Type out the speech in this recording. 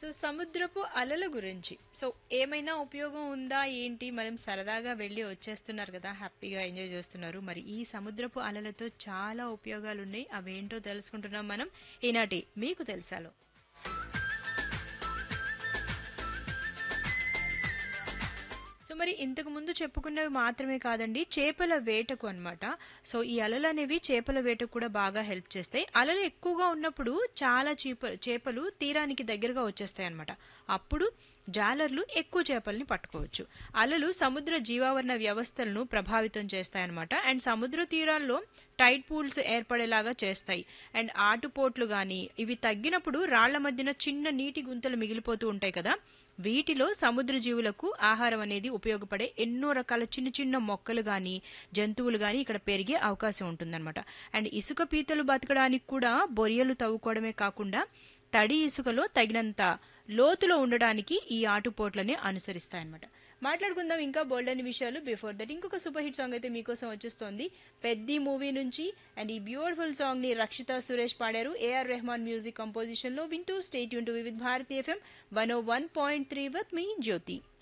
సముద్రపు అలల గురించి సో ఏమైనా ఉపయోగం ఉందా ఏంటి మనం సరదాగా వెళ్ళి వచ్చేస్తున్నారు కదా హ్యాపీగా ఎంజాయ్ చేస్తున్నారు మరి ఈ సముద్రపు అలలతో చాలా ఉపయోగాలు ఉన్నాయి అవేంటో తెలుసుకుంటున్నాం మనం ఈనాటి మీకు తెలుసాలో సో మరి ఇంతకు ముందు చెప్పుకున్నవి మాత్రమే కాదండి చేపల వేటకు అన్నమాట సో ఈ అలలు అనేవి చేపల వేటకు కూడా బాగా హెల్ప్ చేస్తాయి అలలు ఎక్కువగా ఉన్నప్పుడు చాలా చీప చేపలు తీరానికి దగ్గరగా వచ్చేస్తాయి అన్నమాట అప్పుడు జాలర్లు ఎక్కువ చేపల్ని పట్టుకోవచ్చు అలలు సముద్ర జీవావరణ వ్యవస్థలను ప్రభావితం చేస్తాయన్నమాట అండ్ సముద్ర తీరాల్లో టైడ్ పూల్స్ ఏర్పడేలాగా చేస్తాయి అండ్ ఆటుపోట్లు గాని ఇవి తగ్గినప్పుడు రాళ్ల మధ్యన చిన్న నీటి గుంతలు మిగిలిపోతూ ఉంటాయి కదా వీటిలో సముద్ర జీవులకు ఆహారం అనేది ఉపయోగపడే ఎన్నో రకాల చిన్న చిన్న మొక్కలు గాని జంతువులు గాని ఇక్కడ పెరిగే అవకాశం ఉంటుందన్నమాట అండ్ ఇసుక పీతలు బతకడానికి కూడా బొరియలు తవ్వుకోవడమే కాకుండా తడి ఇసుకలో తగినంత లోతులో ఉండడానికి ఈ ఆటుపోట్లని అనుసరిస్తాయన్నమాట మాట్లాడుకుందాం ఇంకా బోల్డ్ అని విషయాలు బిఫోర్ దట్ ఇంకొక సూపర్ హిట్ సాంగ్ అయితే మీకోసం వచ్చేస్తోంది పెద్ది మూవీ నుంచి అండ్ ఈ బ్యూటిఫుల్ సాంగ్ ని రక్షిత సురేష్ పాడారు ఏఆర్ రెహమాన్ మ్యూజిక్ కంపోజిషన్ లో వింటూ స్టేట్ యూన్ to with Bharati FM one O one point three with me Jyothi